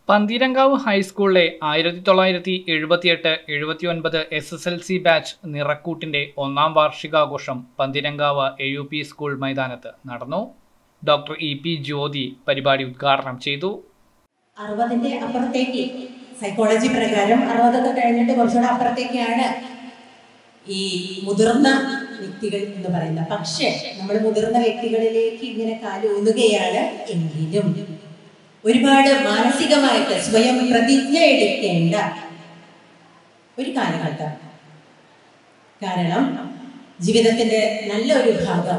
പന്തീരങ്കാവ് ഹൈസ്കൂളിലെ ആയിരത്തി തൊള്ളായിരത്തി എഴുപത്തിയെട്ട് എഴുപത്തി ഒൻപത് S S L C batch നിറക്കൂട്ടിന്റെ ഒന്നാം വാർഷികാഘോഷം Pantheerankavu A U P school മൈതാനത്ത് നടന്നു ഡോക്ടർ ഇ പി ജ്യോതി പരിപാടി ഉദ്ഘാടനം ചെയ്തു അറുപതിന്റെ അപ്പുറത്തേക്ക് സൈക്കോളജി പ്രകാരം അറുപതൊക്കെ കഴിഞ്ഞിട്ട് കുറച്ചുകൂടെ അപ്പുറത്തേക്കാണ് ഈ മുതിർന്ന വ്യക്തികൾ എന്ന് പറയുന്നത് പക്ഷേ നമ്മൾ മുതിർന്ന വ്യക്തികളിലേക്ക് ഇങ്ങനെ കാലൂന്നുകയാണ് എങ്കിലും ഒരുപാട് മാനസികമായിട്ട് സ്വയം പ്രതിജ്ഞ എടുക്കേണ്ട ഒരു കാലഘട്ടം കാരണം ജീവിതത്തിന്റെ നല്ലൊരു ഭാഗം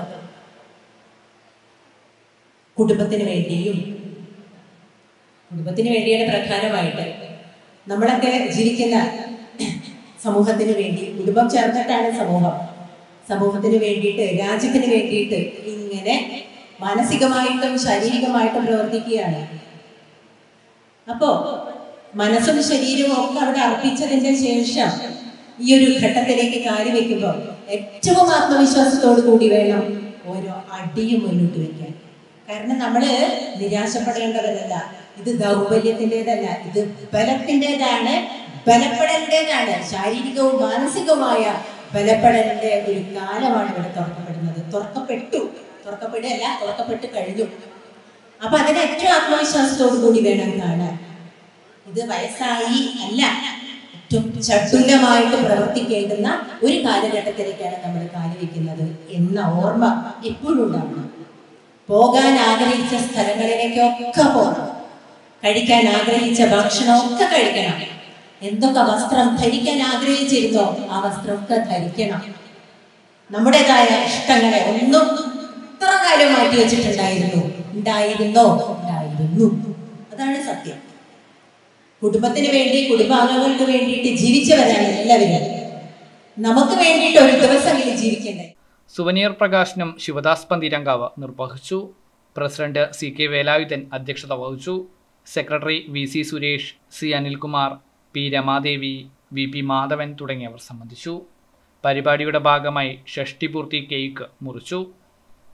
കുടുംബത്തിന് വേണ്ടിയും കുടുംബത്തിന് വേണ്ടിയാണ് പ്രധാനമായിട്ട് നമ്മളൊക്കെ ജീവിക്കുന്ന സമൂഹത്തിന് വേണ്ടി കുടുംബം ചേർന്നിട്ടാണ് സമൂഹം സമൂഹത്തിന് വേണ്ടിയിട്ട് രാജ്യത്തിന് വേണ്ടിയിട്ട് ഇങ്ങനെ മാനസികമായിട്ടും ശാരീരികമായിട്ടും പ്രവർത്തിക്കുകയാണ് അപ്പോ മനസ്സും ശരീരവും ഒക്കെ അവിടെ അർപ്പിച്ചതിന്റെ ശേഷം ഈ ഒരു ഘട്ടത്തിലേക്ക് കാല് വെക്കുമ്പോൾ ഏറ്റവും ആത്മവിശ്വാസത്തോടു കൂടി വേണം ഓരോ അടിയും മുന്നോട്ട് വെക്കാൻ കാരണം നമ്മള് നിരാശപ്പെടേണ്ടവരല്ല ഇത് ദൗർബല്യത്തിൻ്റെതല്ല ഇത് ബലത്തിൻ്റെതാണ് ബലപ്പെടേണ്ടതാണ് ശാരീരികവും മാനസികവുമായ ബലപ്പെടലിന്റെ ഒരു കാലമാണ് ഇവിടെ തുറക്കപ്പെടുന്നത് തുറക്കപ്പെട്ടു തുറക്കപ്പെടുകയല്ല തുറക്കപ്പെട്ട് കഴിഞ്ഞു അപ്പൊ അതിന് ഏറ്റവും ആത്മവിശ്വാസത്തോടു കൂടി വേണം കാണാൻ ഇത് വയസ്സായി അല്ല ഏറ്റവും ചടുലമായിട്ട് പ്രവർത്തിക്കേണ്ടുന്ന ഒരു കാലഘട്ടത്തിലേക്കാണ് നമ്മൾ കാലുവെക്കുന്നത് എന്ന ഓർമ്മ എപ്പോഴും ഉണ്ടാവണം പോകാൻ ആഗ്രഹിച്ച സ്ഥലങ്ങളിലേക്കൊക്കെ പോകണം കഴിക്കാൻ ആഗ്രഹിച്ച ഭക്ഷണമൊക്കെ കഴിക്കണം എന്തൊക്കെ വസ്ത്രം ധരിക്കാൻ ആഗ്രഹിച്ചിരുന്നോ ആ വസ്ത്രമൊക്കെ ധരിക്കണം നമ്മുടേതായ ഇഷ്ടങ്ങളെ ഒന്നും ഇത്ര കാലം മാറ്റി വെച്ചിട്ടുണ്ടായിരുന്നു ഉണ്ടായിരുന്നോ ഉണ്ടായിരുന്നു അതാണ് സത്യം കുടുംബത്തിന് വേണ്ടി കുടുംബാംഗങ്ങൾക്ക് വേണ്ടിയിട്ട് ജീവിച്ചവരാണ് എല്ലാവരും നമുക്ക് വേണ്ടിയിട്ട് ഒരു ദിവസമെങ്കിലും ജീവിക്കണ്ടേ സുവനീർ പ്രകാശനം ശിവദാസ് പന്തീരങ്കാവ് നിർവഹിച്ചു പ്രസിഡന്റ് സി കെ വേലായുധൻ അധ്യക്ഷത വഹിച്ചു secretary V C Suresh C Anilkumar P Ramadevi V P Madhavan തുടങ്ങിയവർ സംബന്ധിച്ചു പരിപാടിയുടെ ഭാഗമായി ഷഷ്ടിപൂർത്തി കേക്ക് മുറിച്ചു